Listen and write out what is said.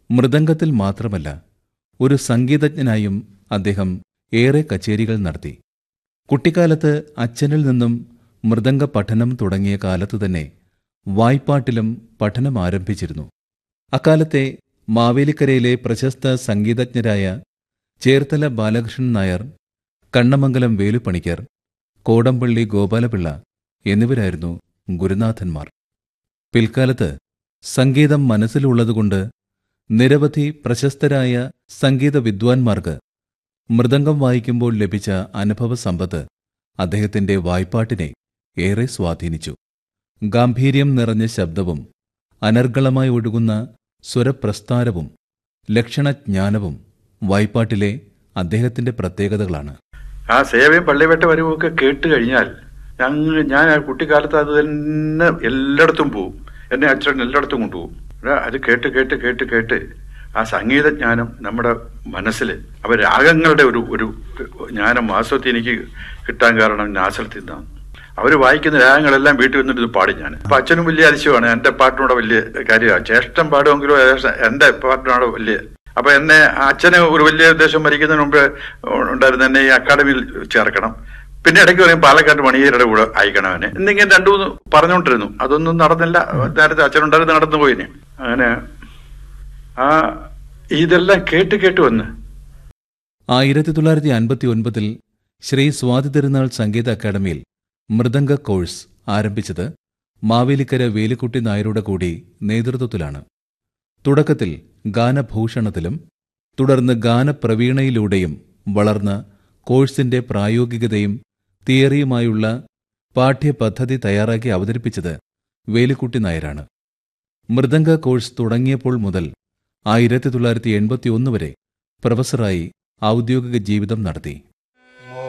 മൃദംഗത്തിൽ മാത്രമല്ല ഒരു സംഗീതജ്ഞനായും അദ്ദേഹം ഏറെ കച്ചേരികൾ നടത്തി കുട്ടിക്കാലത്ത് അച്ഛനിൽ നിന്നും മൃദംഗ പഠനം തുടങ്ങിയ കാലത്തു തന്നെ വായ്പാട്ടിലും പഠനം ആരംഭിച്ചിരുന്നു അക്കാലത്തെ മാവേലിക്കരയിലെ പ്രശസ്ത സംഗീതജ്ഞരായ ചേർത്തല ബാലകൃഷ്ണൻ നായർ കണ്ണമംഗലം വേലുപണിക്കർ കോടമ്പള്ളി ഗോപാലപിള്ള എന്നിവരായിരുന്നു ഗുരുനാഥന്മാർ പിൽക്കാലത്ത് സംഗീതം മനസ്സിലുള്ളതുകൊണ്ട് നിരവധി പ്രശസ്തരായ സംഗീത വിദ്വാൻമാർക്ക് മൃദംഗം വായിക്കുമ്പോൾ ലഭിച്ച അനുഭവ സമ്പത്ത് അദ്ദേഹത്തിന്റെ വായ്പാട്ടിനെ ഏറെ സ്വാധീനിച്ചു ഗാംഭീര്യം നിറഞ്ഞ ശബ്ദവും അനർഗളമായി ഒഴുകുന്ന സ്വരപ്രസ്ഥാരവും ലക്ഷണജ്ഞാനവും വായ്പാട്ടിലെ അദ്ദേഹത്തിന്റെ പ്രത്യേകതകളാണ് ആ സേവയും പള്ളിവേട്ട വരവും ഒക്കെ കേട്ട് കഴിഞ്ഞാൽ ഞങ്ങൾ ഞാൻ ആ കുട്ടിക്കാലത്ത് അത് തന്നെ എല്ലായിടത്തും പോവും എന്നെ അച്ഛൻ എല്ലായിടത്തും കൊണ്ടുപോകും എടാ, അത് കേട്ട് കേട്ട് കേട്ട് കേട്ട് ആ സംഗീതജ്ഞാനം നമ്മുടെ മനസ്സിൽ അവ രാഗങ്ങളുടെ ഒരു ഒരു ജ്ഞാനം വാസ്തവത്തിൽ എനിക്ക് കിട്ടാൻ കാരണം നാസലത്തിൽ നിന്നാണ് അവർ വായിക്കുന്ന രാഗങ്ങളെല്ലാം വീട്ടിൽ വന്നിട്ട് ഇത് പാടി ഞാൻ അപ്പൊ അച്ഛനും വലിയ അതിശയമാണ് എന്റെ പാട്ടിനോട് വലിയ കാര്യമാണ് ജ്യേഷ്ഠൻ പാടുമെങ്കിലും ഏകദേശം എന്റെ പാട്ടിനോട് വലിയ അപ്പൊ എന്നെ അച്ഛന് ഒരു വലിയ ഉദ്ദേശം മരിക്കുന്നതിന് മുമ്പ് ഉണ്ടായിരുന്ന എന്നെ ഈ അക്കാഡമിയിൽ ചേർക്കണം പിന്നെ ഇടയ്ക്ക് പറയും പാലക്കാട് മണിയേരുടെ കൂടെ അയക്കണം അവനെ എന്നിങ്ങനെ രണ്ടു മൂന്ന് പറഞ്ഞുകൊണ്ടിരുന്നു അതൊന്നും നടന്നില്ല നേരത്തെ അച്ഛനുണ്ടായിരുന്നു നടന്നു പോയിന് അങ്ങനെ ആ ഇതെല്ലാം കേട്ട് കേട്ട് വന്ന് ആയിരത്തി തൊള്ളായിരത്തി അൻപത്തി ഒൻപതിൽ ശ്രീ സ്വാതി തിരുനാൾ സംഗീത അക്കാദമിയിൽ മൃദംഗ കോഴ്സ് ആരംഭിച്ചത് മാവേലിക്കര വേലിക്കുട്ടി നായരുടെ കൂടി നേതൃത്വത്തിലാണ് തുടക്കത്തിൽ ഗാനഭൂഷണത്തിലും തുടർന്ന് ഗാനപ്രവീണയിലൂടെയും വളർന്ന കോഴ്സിന്റെ പ്രായോഗികതയും തിയറിയുമായുള്ള പാഠ്യപദ്ധതി തയ്യാറാക്കി അവതരിപ്പിച്ചത് വേലിക്കുട്ടി നായരാണ് മൃദംഗ കോഴ്സ് തുടങ്ങിയപ്പോൾ മുതൽ ആയിരത്തി തൊള്ളായിരത്തി എൺപത്തിയൊന്ന് വരെ പ്രൊഫസറായി ഔദ്യോഗിക ജീവിതം നടത്തി